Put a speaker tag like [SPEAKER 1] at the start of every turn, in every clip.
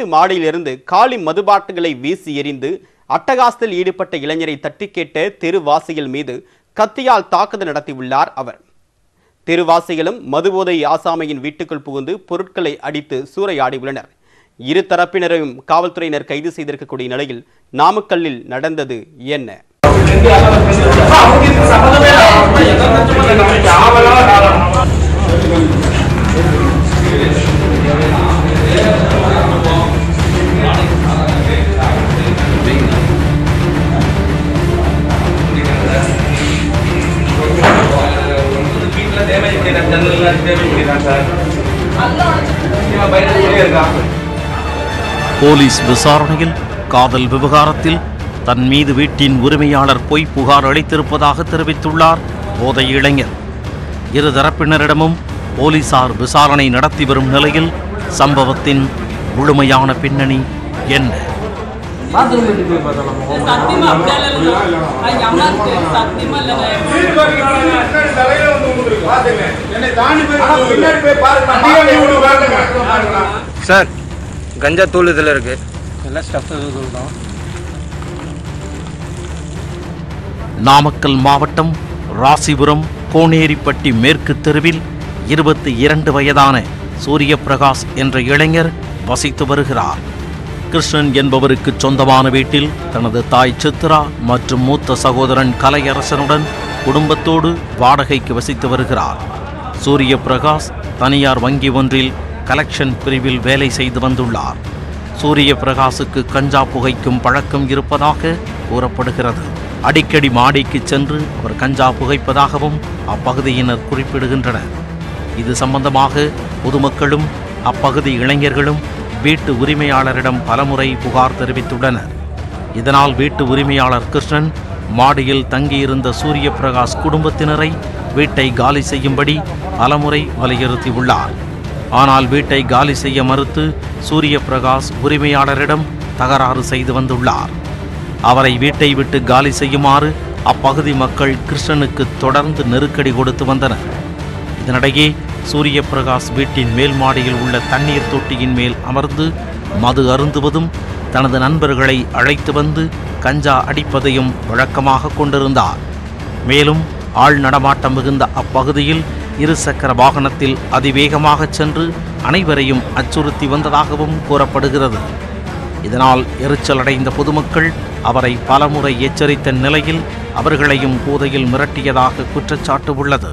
[SPEAKER 1] மாடியிலிருந்து காலி மதுபாட்டுகளை வீசி எறிந்து அட்டகாசத்தில் ஈடுபட்ட இளைஞரை தட்டி கேட்ட தெருவாசிகள் மீது கத்தியால் தாக்குதல் நடத்தியுள்ளார் அவர் தெருவாசிகளும் மதுபோதை ஆசாமியின் வீட்டுக்குள் புகுந்து பொருட்களை அடித்து சூறையாடியுள்ளனர் இரு தரப்பினரையும் காவல்துறையினர் கைது செய்திருக்கக்கூடிய நிலையில் நாமக்கல்லில் நடந்தது என்ன
[SPEAKER 2] வீட்டில் டேமேஜ் பண்ணிடுறேன் ஜன்னல்லாம் டேமேஜ் பண்ணிடுறேன் சார் இவன் பயந்துட்டே இருக்கான்
[SPEAKER 3] போலீஸ் விசாரணையில் காதல் விவகாரத்தில் தன் மீது வீட்டின் உரிமையாளர் பொய் புகார் அளித்திருப்பதாக தெரிவித்துள்ளார் போதை இளைஞர் இரு தரப்பினரிடமும் போலீசார் விசாரணை நடத்தி வரும் நிலையில் சம்பவத்தின் முழுமையான பின்னணி என்ன
[SPEAKER 2] பாத்ரூம் வீட்டுக்கு போய் பார்த்தா நம்ம
[SPEAKER 4] சத்தியமா அப்படியெல்லாம் இல்ல. அது அம்மா இருக்கு. சத்தியமா இல்லைங்க.
[SPEAKER 5] சார் கஞ்சா தூள் இதில் இருக்கு
[SPEAKER 2] எல்லாம் ஸ்டஃப் எதுவும் சொல்லிட்டோம்
[SPEAKER 3] நாமக்கல் மாவட்டம் ராசிபுரம் கோனேரிப்பட்டி மேற்கு தெருவில் இருபத்தி இரண்டு வயதான சூரியபிரகாஷ் என்ற இளைஞர் வசித்து வருகிறார் கிருஷ்ணன் என்பவருக்கு சொந்தமான வீட்டில் தனது தாய் சித்ரா மற்றும் மூத்த சகோதரன் கலையரசனுடன் குடும்பத்தோடு வாடகைக்கு வசித்து வருகிறார் சூரியபிரகாஷ் தனியார் வங்கி ஒன்றில் கலெக்ஷன் பிரிவில் வேலை செய்து வந்துள்ளார் சூரியபிரகாசுக்கு கஞ்சா புகைக்கும் பழக்கம் இருப்பதாக கூறப்படுகிறது அடிக்கடி மாடிக்கு சென்று அவர் கஞ்சா புகைப்பதாகவும் அப்பகுதியினர் குறிப்பிடுகின்றனர் இது சம்பந்தமாக பொதுமக்களும் அப்பகுதி இளைஞர்களும் வீட்டு உரிமையாளரிடம் பலமுறை புகார் தெரிவித்துள்ளனர் இதனால் வீட்டு உரிமையாளர் கிருஷ்ணன் மாடியில் தங்கியிருந்த சூரியபிரகாஷ் குடும்பத்தினரை வீட்டை காலி செய்யும்படி பலமுறை வலியுறுத்தியுள்ளார் ஆனால் வீட்டை காலி செய்ய மறுத்து சூரியபிரகாஷ் உரிமையாளரிடம் தகராறு செய்து வந்துள்ளார் அவரை வீட்டை விட்டு காலி செய்யுமாறு அப்பகுதி மக்கள் கிருஷ்ணனுக்கு தொடர்ந்து நெருக்கடி கொடுத்து வந்தனர் இதனிடையே சூரியபிரகாஷ் வீட்டின் மேல் மாடியில் உள்ள தண்ணீர் தொட்டியின் மேல் அமர்ந்து மது அருந்துவதும் தனது நண்பர்களை அழைத்து வந்து கஞ்சா அடிப்பதையும் வழக்கமாக கொண்டிருந்தார் மேலும் ஆள் நடமாட்டம் மிகுந்த அப்பகுதியில் இருசக்கர வாகனத்தில் அதிவேகமாகச் சென்று அனைவரையும் அச்சுறுத்தி வந்ததாகவும் கூறப்படுகிறது இதனால் எரிச்சலடைந்த பொதுமக்கள் அவரை பலமுறை எச்சரித்த நிலையில் அவர்களையும் போதையில் மிரட்டியதாக குற்றச்சாட்டு உள்ளது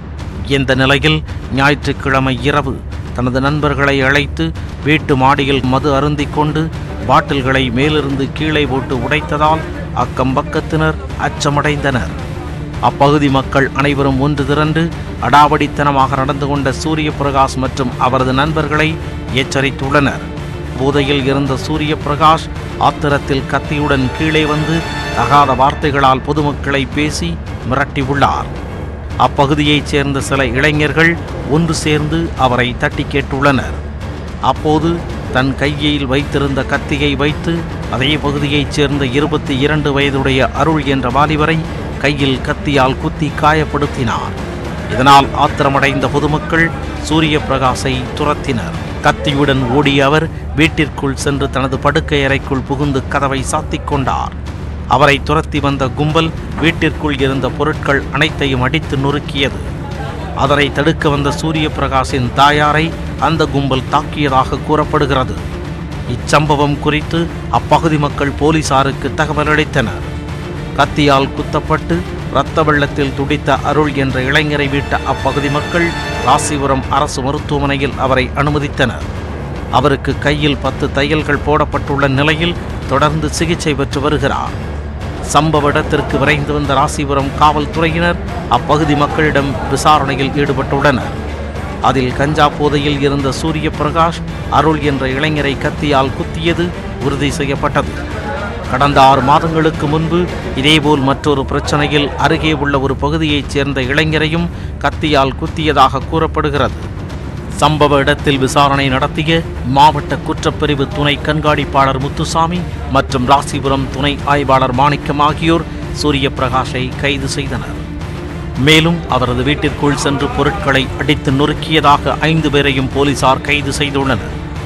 [SPEAKER 3] இந்த நிலையில் ஞாயிற்றுக்கிழமை இரவு தனது நண்பர்களை அழைத்து வீட்டு மாடியில் மது அருந்திக் கொண்டு பாட்டில்களை மேலிருந்து கீழே போட்டு உடைத்ததால் அக்கம்பக்கத்தினர் அச்சமடைந்தனர் அப்பகுதி மக்கள் அனைவரும் ஒன்று திரண்டு அடாவடித்தனமாக நடந்து கொண்ட சூரிய பிரகாஷ் மற்றும் அவரது நண்பர்களை எச்சரித்துள்ளனர் போதையில் இருந்த சூரிய பிரகாஷ் ஆத்திரத்தில் கத்தியுடன் கீழே வந்து தகாத வார்த்தைகளால் பொதுமக்களை பேசி மிரட்டியுள்ளார் அப்பகுதியைச் சேர்ந்த சில இளைஞர்கள் ஒன்று சேர்ந்து அவரை தட்டி கேட்டுள்ளனர் அப்போது தன் கையில் வைத்திருந்த கத்தியை வைத்து அதே பகுதியைச் சேர்ந்த இருபத்தி இரண்டு வயதுடைய அருள் என்ற வாலிபரை கையில் கத்தியால் குத்தி காயப்படுத்தினார் இதனால் ஆத்திரமடைந்த பொதுமக்கள் சூரிய பிரகாசை துரத்தினர் கத்தியுடன் ஓடிய அவர் வீட்டிற்குள் சென்று தனது படுக்கை அறைக்குள் புகுந்து கதவை சாத்திக் கொண்டார் அவரை துரத்தி வந்த கும்பல் வீட்டிற்குள் இருந்த பொருட்கள் அனைத்தையும் அடித்து நொறுக்கியது அதனை தடுக்க வந்த சூரிய பிரகாஷின் தாயாரை அந்த கும்பல் தாக்கியதாக கூறப்படுகிறது இச்சம்பவம் குறித்து அப்பகுதி மக்கள் போலீசாருக்கு தகவல் அளித்தனர் கத்தியால் குத்தப்பட்டு இரத்த வெள்ளத்தில் துடித்த அருள் என்ற இளைஞரை மீட்ட அப்பகுதி மக்கள் ராசிபுரம் அரசு மருத்துவமனையில் அவரை அனுமதித்தனர் அவருக்கு கையில் பத்து தையல்கள் போடப்பட்டுள்ள நிலையில் தொடர்ந்து சிகிச்சை பெற்று வருகிறார் சம்பவ இடத்திற்கு விரைந்து வந்த ராசிபுரம் காவல்துறையினர் அப்பகுதி மக்களிடம் விசாரணையில் ஈடுபட்டுள்ளனர் அதில் கஞ்சா போதையில் இருந்த சூரிய பிரகாஷ் அருள் என்ற இளைஞரை கத்தியால் குத்தியது உறுதி செய்யப்பட்டது கடந்த ஆறு மாதங்களுக்கு முன்பு இதேபோல் மற்றொரு பிரச்சனையில் அருகே உள்ள ஒரு பகுதியைச் சேர்ந்த இளைஞரையும் கத்தியால் குத்தியதாக கூறப்படுகிறது சம்பவ இடத்தில் விசாரணை நடத்திய மாவட்ட குற்றப்பிரிவு துணை கண்காணிப்பாளர் முத்துசாமி மற்றும் ராசிபுரம் துணை ஆய்வாளர் மாணிக்கம் ஆகியோர் சூரிய பிரகாஷை கைது செய்தனர் மேலும் அவரது வீட்டிற்குள் சென்று பொருட்களை அடித்து நொறுக்கியதாக ஐந்து பேரையும் போலீசார் கைது செய்துள்ளனர்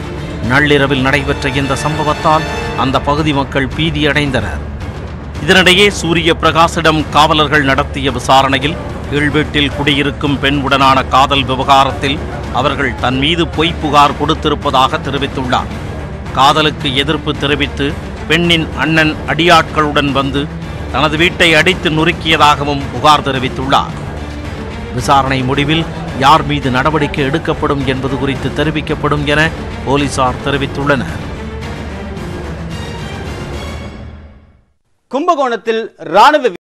[SPEAKER 3] நள்ளிரவில் நடைபெற்ற இந்த சம்பவத்தால் அந்த பகுதி மக்கள் பீதியடைந்தனர் இதனிடையே சூரிய பிரகாசிடம் காவலர்கள் நடத்திய விசாரணையில் கீழ்வீட்டில் குடியிருக்கும் பெண்ணுடனான காதல் விவகாரத்தில் அவர்கள் தன் மீது பொய் புகார் கொடுத்திருப்பதாக தெரிவித்துள்ளார் காதலுக்கு எதிர்ப்பு தெரிவித்து பெண்ணின் அண்ணன் அடியாட்களுடன் வந்து தனது வீட்டை அடித்து நொறுக்கியதாகவும் புகார் தெரிவித்துள்ளார் விசாரணை முடிவில் யார் மீது நடவடிக்கை எடுக்கப்படும் என்பது குறித்து தெரிவிக்கப்படும் என போலீசார் தெரிவித்துள்ளனர்
[SPEAKER 1] கும்பகோணத்தில் ராணுவ